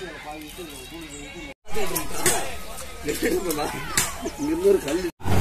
இன்னொரு கல்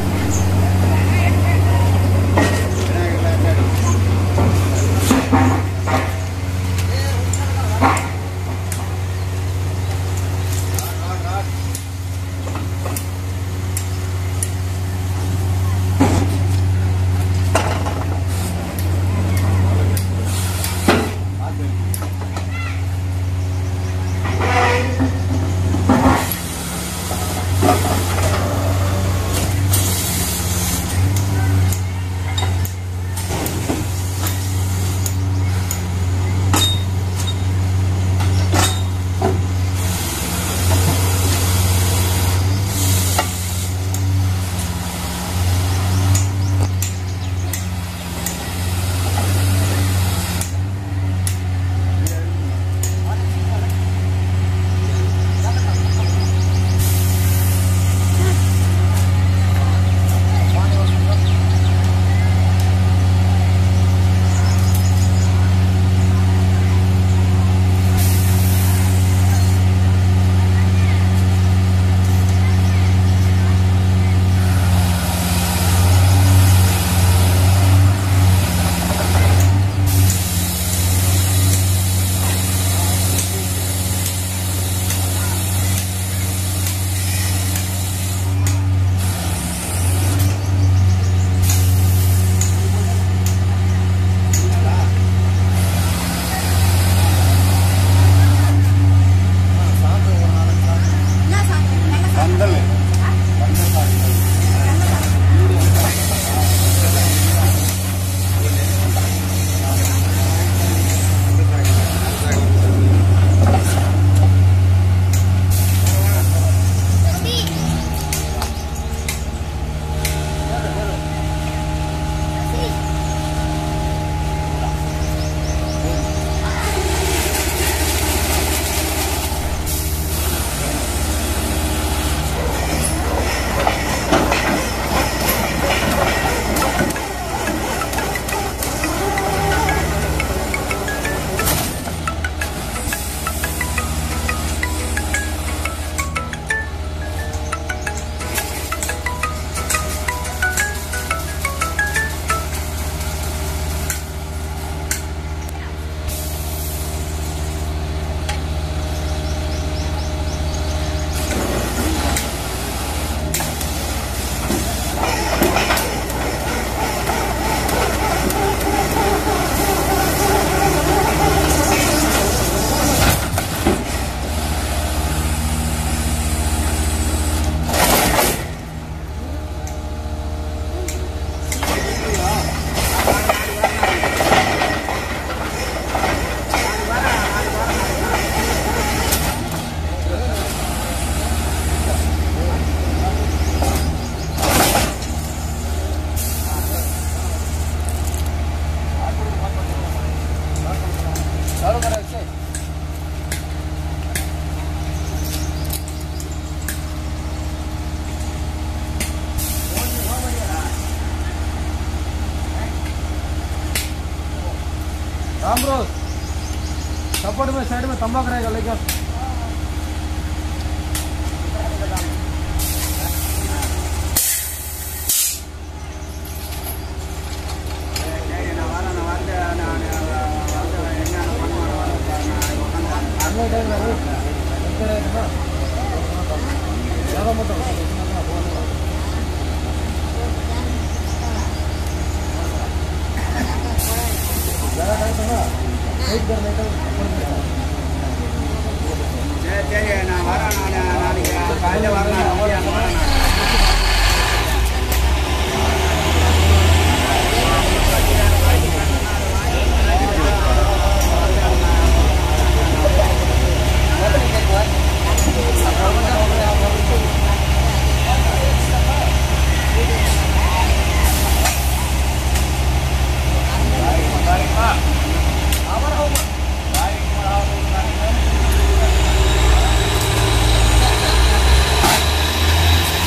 राम रोज सपोर्ट में साइड में तंबाकू रहेगा लेकिन Baik,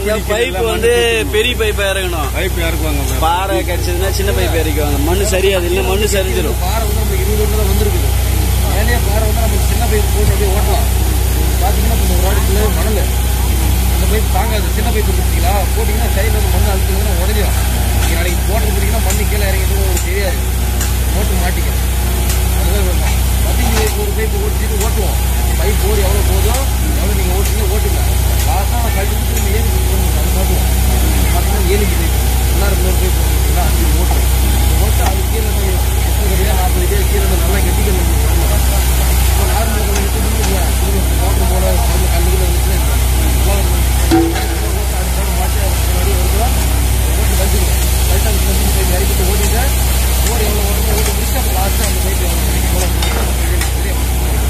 அதான் பைப் வந்து பெரிய பைப்பா இறங்கணும் பைப் இறக்குவாங்க பாறை கிடைச்சதுன்னா சின்ன பைப் இறக்குவாங்க மண்ணு சரியாது இல்லை மண்ணு சரிஞ்சிடும் பாறை வந்து நமக்கு இருபது வருடம் தான் வந்திருக்குது மேலேயே பாறை வந்து நமக்கு சின்ன பைப் போட்டு அப்படியே ஓட்டலாம் பார்த்தீங்கன்னா இப்போ ஒரு வாடி ஃபுல்லாக மணல் அந்த பைப் தாங்காது சின்ன பைப் கொடுத்தீங்களா போட்டிங்கன்னா சைடில் வந்து மண் அழுத்துங்கன்னா உடஞ்சிடும் நீங்கள் நாளைக்கு போட்டு போட்டிங்கன்னா மண்ணு கீழே இறங்கிட்டு உங்களுக்கு தெரியாது மோட்டர் மாட்டிக்கும் அதுதான் வேணும் பத்திங்க பைப் ஒரு பைப் ஓட்டிட்டு ஓட்டுவோம் பைப் போர் எவ்வளோ போதும் எவ்வளோ நீங்கள் ஓட்டுங்க ஓட்டுங்க லாஸ்ட்டாக நான் கழிச்சு கொடுத்து நீங்கள் ஏறி போடணும் அது ஓட்டுவோம் பார்த்தீங்கன்னா ஏழு பைப் எல்லாரும் இன்னொரு பைப் போட்டுருக்கீங்களா அது ஓட்டுவோம் ஓட்டு அது கீழே போய் முப்பது அடியா நாற்பது அடியா கீழே இருந்து நல்லா கெட்டிக்கல் இப்போ நார்மல் கல் எடுத்து நின்றுக்குவேன் திரும்ப மோட்டர் போல கல் கல்லுகள் இருந்துச்சுன்னா ஓட்டு அடுத்த மாட்டி முன்னாடி வருதோ ஓட்டு கழிச்சுக்குவேன் கழிச்சு அந்த கம்பெனி பைப் இறக்கிட்டு ஓட்டிட்டேன் ஓடி எவ்வளோ ஓட்டணும் ஓட்டு முடிச்சு அப்போ லாஸ்ட்டாக அந்த பைப் எவ்வளோ தெரியும்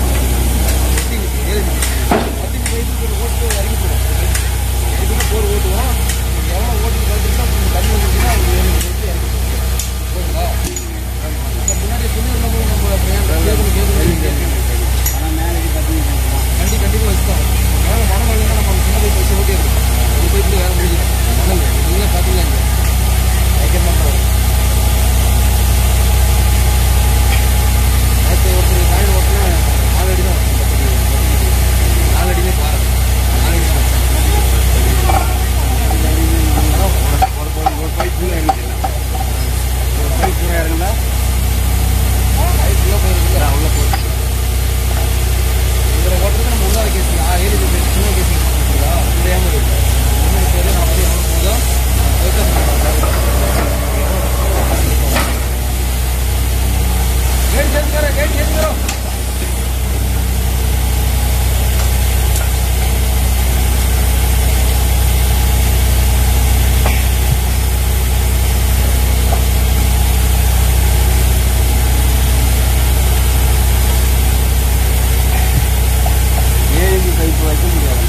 ஏழு பத்து பைப்பு ஓட்டு இறங்கி போடும் இறங்கிட்டு போர் ஓட்டுவோம் எவ்வளோ ஓட்டு கழிச்சுன்னா தண்ணி வந்துச்சுன்னா அது ஏழு பைப்பு இறங்கி போதுங்களா இப்போ முன்னாடி சொல்லியிருந்தோம் நம்ம கேட்கணும் கேட்கணும் கண்டி கண்டிப்பாக வச்சுக்கோம் வேலை மனம் இல்லைன்னா நம்ம சின்ன பைப் வச்சு ஓட்டி இருக்கோம் ஒரு பைப்பில் வேலை முடிஞ்சிடும் மணல் நீங்களே பார்த்தீங்க வைக்க மாட்டோம் நேற்று ஒருத்தர் காயில் ஓட்டினா நாலு அடி தான் நாலு அடியிலே பாரு நாலு அடி தான் ஒரு பைப் ஃபுல்லாக இறங்கிச்சு ஒரு பைப் பூரா இறங்குனா பைப் உள்ள போயிருக்குல்ல உள்ள போயிருக்கு இதில் ஓட்டுறது நம்ம உள்ளார கேசிங்க ஆ ஏழு பேர் சின்ன கேசிங்க பண்ணுறீங்களா தெரியாமல் இருக்கு மூணு பேர் நான் வந்து எவ்வளோ போதும் கேட் சேர்ந்து வரேன் கேட் சேர்ந்து வரோம் ஏழு பைப் வைக்க முடியாது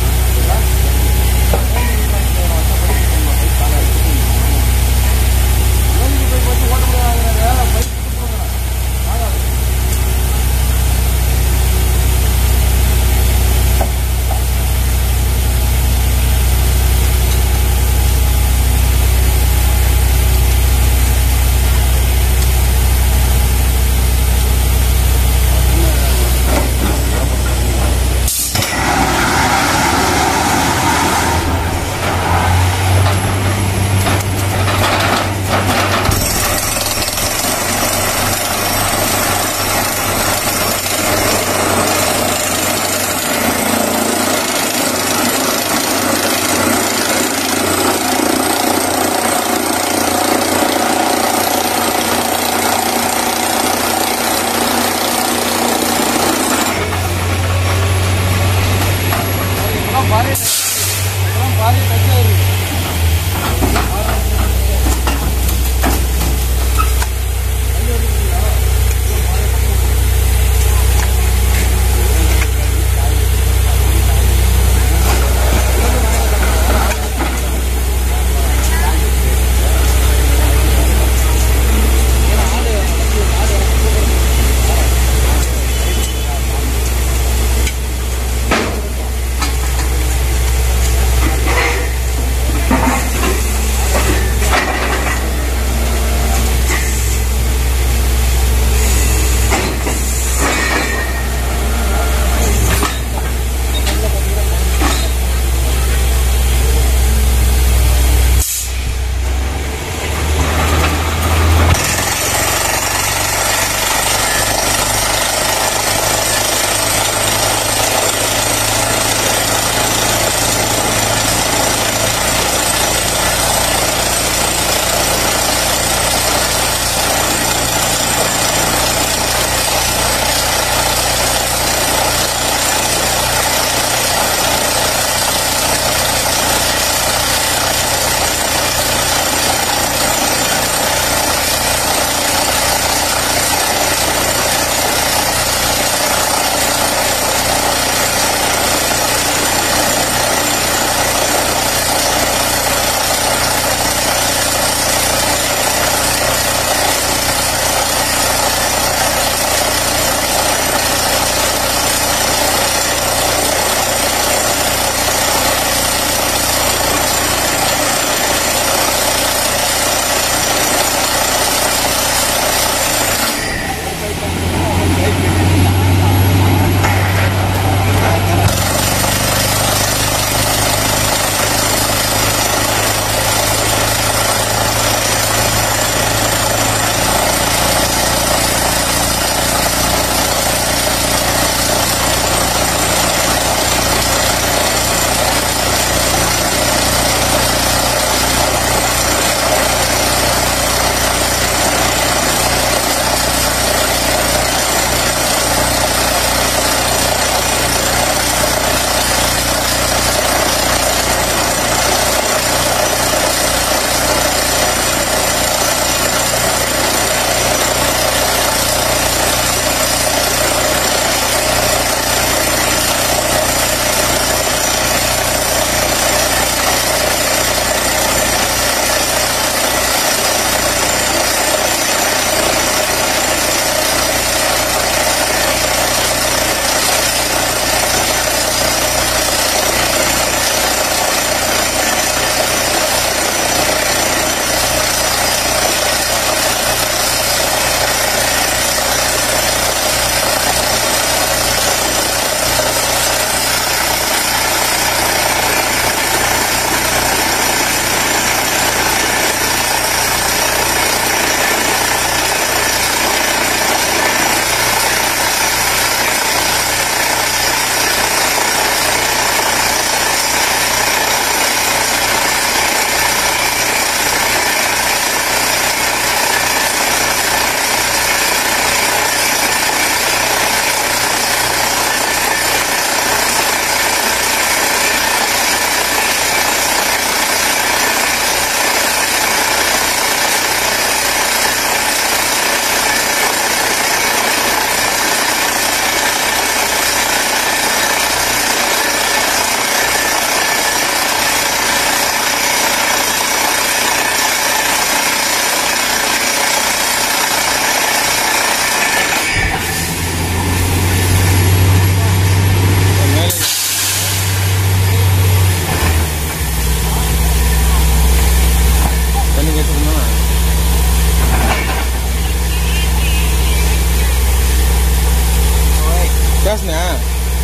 பேசுனேன்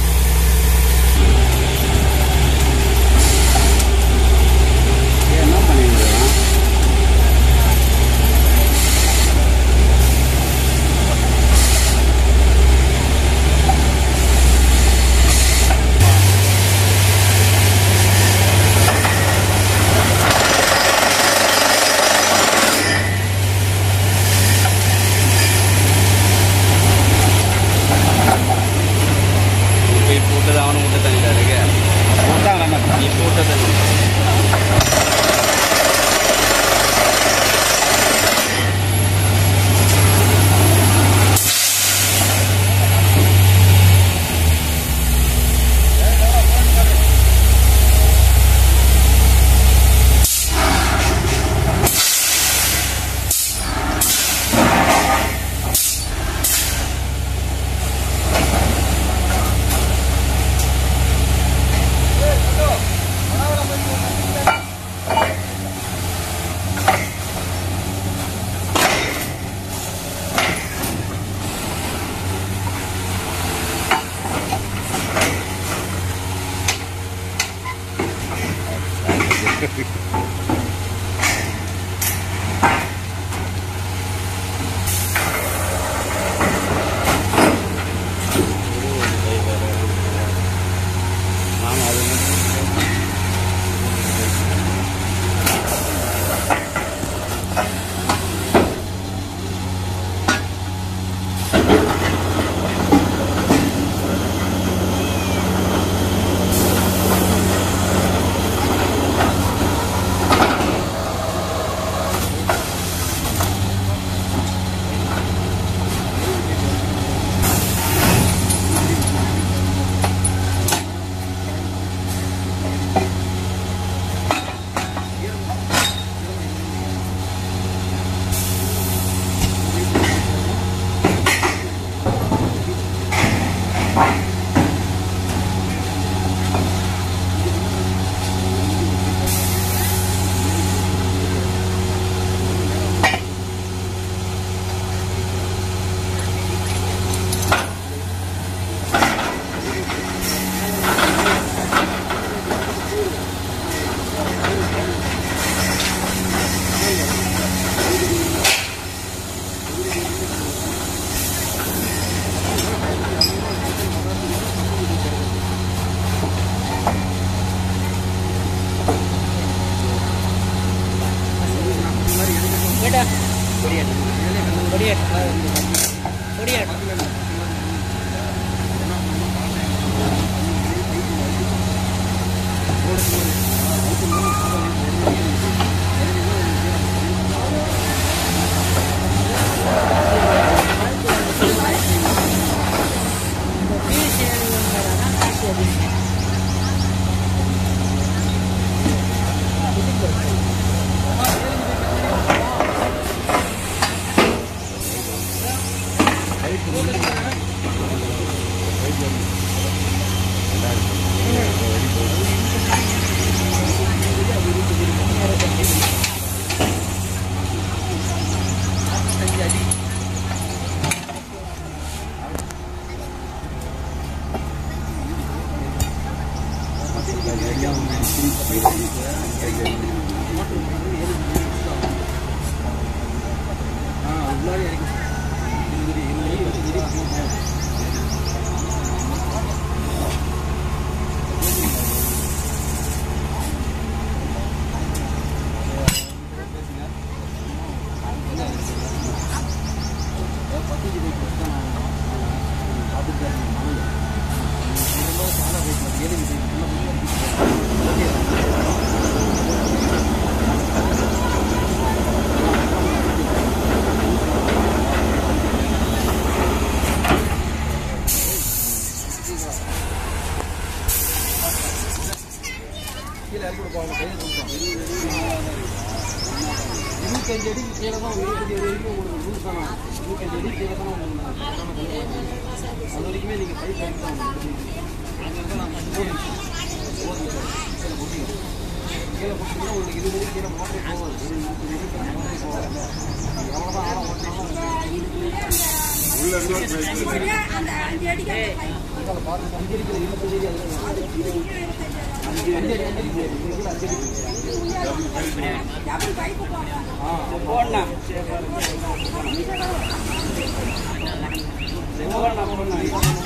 என்ன பண்ணிட்டு இப்போ இப்போ விட்டது அவனை விட்டு தண்ணியில் இருக்கு இப்போ விட்டது ஆமாம் அது கீழே இறக்கி கொடுப்பாங்க கையில் கொடுப்பாங்க இருபத்தஞ்சு அடிக்கு கீழே தான் இருபத்தஞ்சு அடி வரைக்கும் உங்களுக்கு ரூல்ஸ் தானே இருபத்தஞ்சு அடி கீழே தான் உங்களுக்கு அது வரைக்குமே நீங்கள் பைப் எடுத்து தான் அங்கே இருந்தால் நாங்கள் போடுவோம் கீழே போட்டீங்க கீழே போட்டிங்கன்னா உங்களுக்கு இருபது அடி கீழே மோட்டரே போகாது ஒரு இருபத்தஞ்சு அடி கீழே மோட்டரே போகாது எவ்வளோ தான் ஆழம் ஓட்டினாலும் உள்ள இன்னொரு பைப் இருக்கு. அந்த அஞ்சு அடிக்கு அந்த பைப் பக்கத்தால பாருங்க அஞ்சு அடிக்கல இருபத்தஞ்சு அடி அது அஞ்சு அடி அஞ்சு அடி அஞ்சு அடி ஆ போடணா போடணா போடணா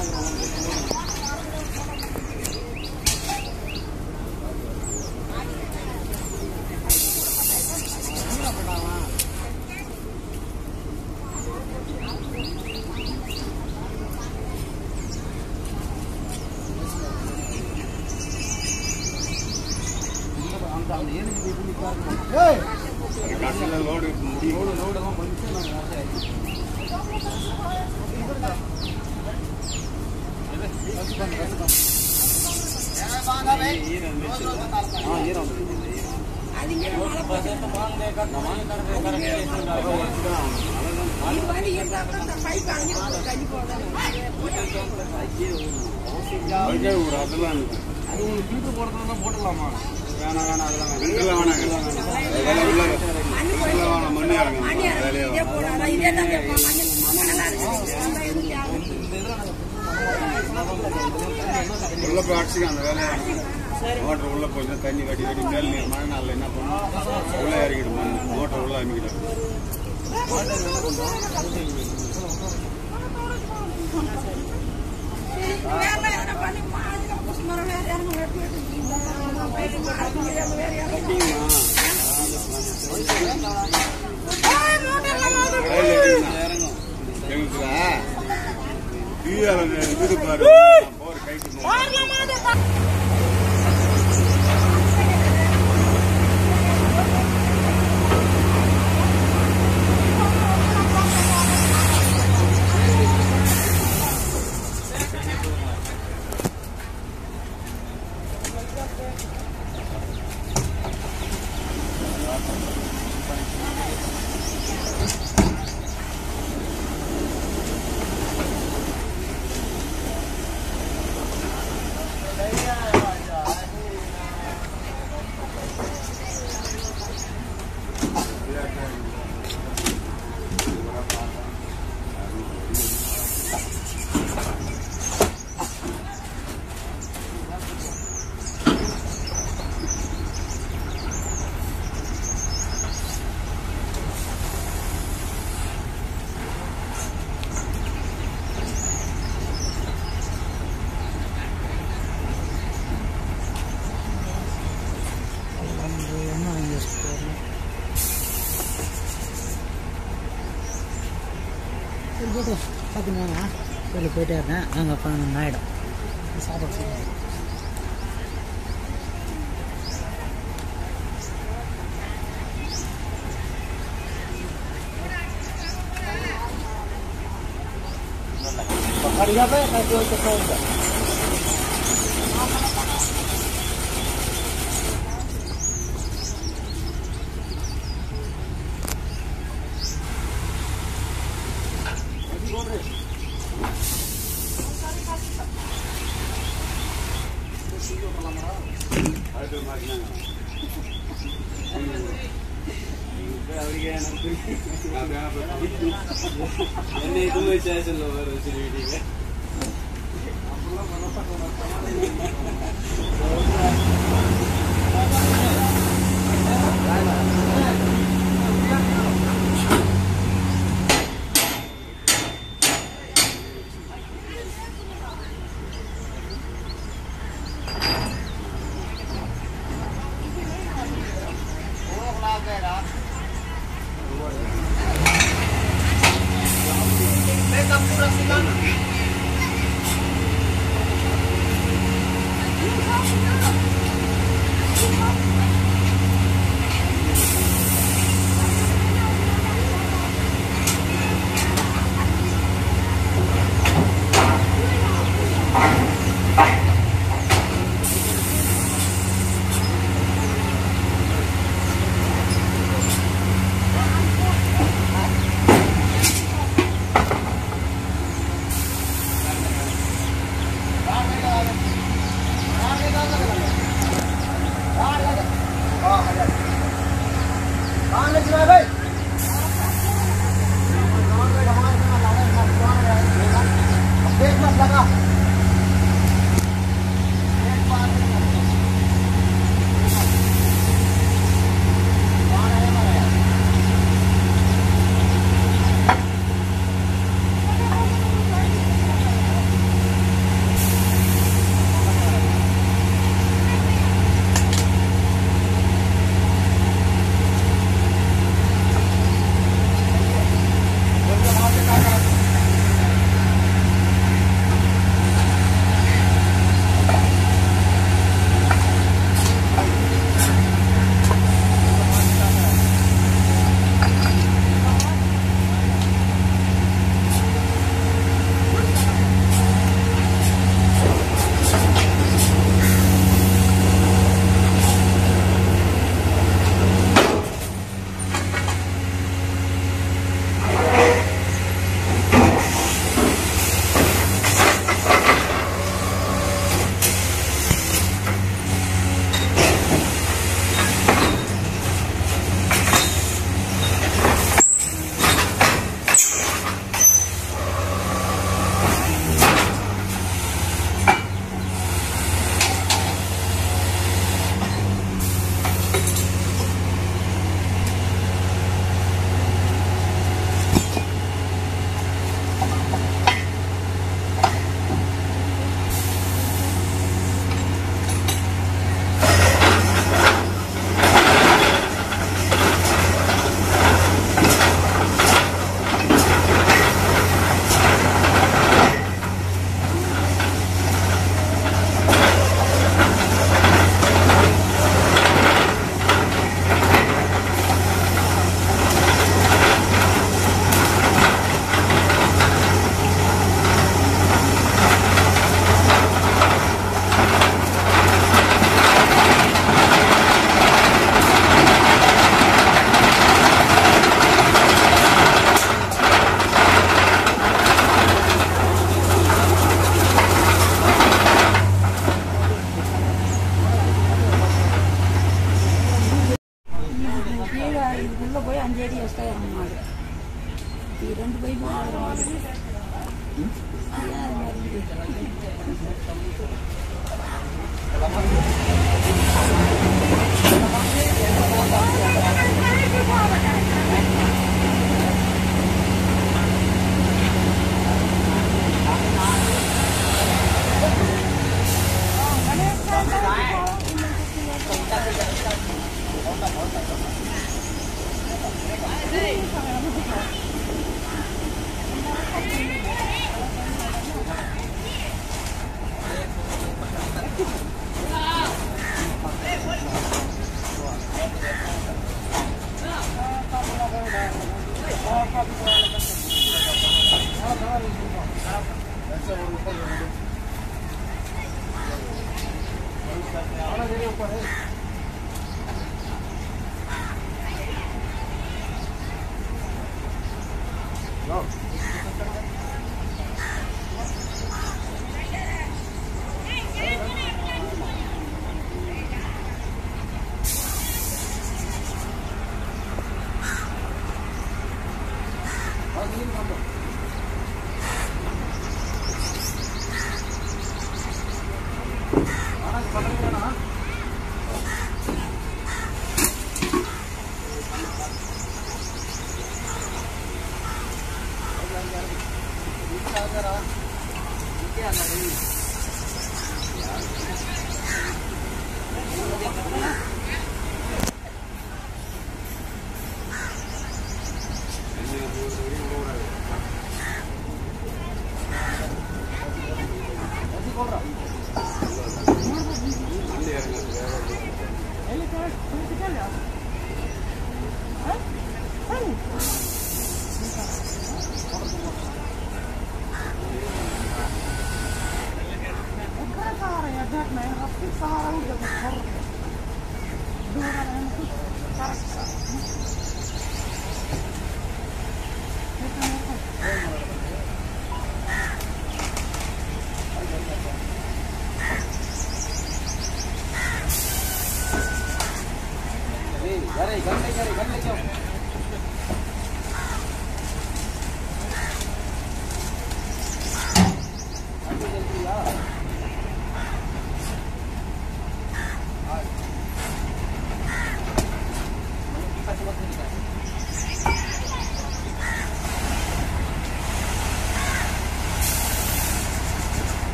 அந்த அந்த ஏரியா போய் பண்ணி பாருங்க கடைசியில் லோடு முடியும் லோடு லோடெல்லாம் பண்ணிட்டு நாங்கள் நிறைய ஆ ஈரம் அதுக்கே ஒரு அதெல்லாம் இருக்கு. அது உங்களுக்கு ஃபில்டர் போடுறதுனா போட்டுடலாமா வேணாம் வேணாம் அதெல்லாம் வேணாம் இதெல்லாம் வேணாங்க அதெல்லாம் உள்ள இதெல்லாம் வேணாம் மண்ணு இறங்க வேலையே வேணாம். உள்ள போய் அடிச்சுக்க அந்த வேலையை மோட்டர் உள்ள போய் தண்ணி கட்டி கட்டி மேல் நீர் மழை நாளில் என்ன பண்ணும் உள்ள இறங்கிடும் மண் மோட்டர் உள்ள அமைக்கிடும் இறங்கும் எங்களுக்கு தீயால இது பாரு போர் கைக்கு நோக்கம். சரி போட்டு பார்த்துங்க சரி போயிட்டே இருந்தேன் அங்கே பன்னெண்டு ஆகிடும் சாப்பிட அடுத்து மாட்டினாங்க அவருக்கு எனக்கு புரியும் நான் போய் என்ன இதுவும் ஸ்டேஷன்ல வர வச்சிருக்கீங்க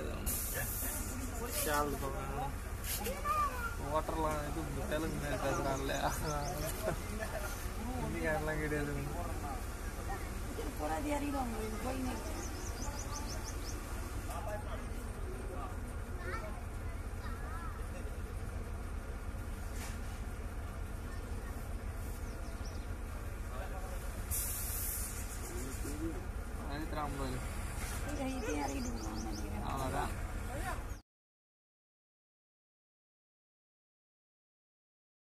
ஷால் ஓட்டர்லாம் இது தெலுங்கு மாதிரி பேசுகிறான்ல ஹிந்திக்காரெல்லாம் கிடையாது போராடி அறிவோம் போய் நிறுத்து. அழுத்துறான் போது இதை இதை இறக்கிட்டு போகலாம்னு நினைக்கிறேன் அவ்வளோதான்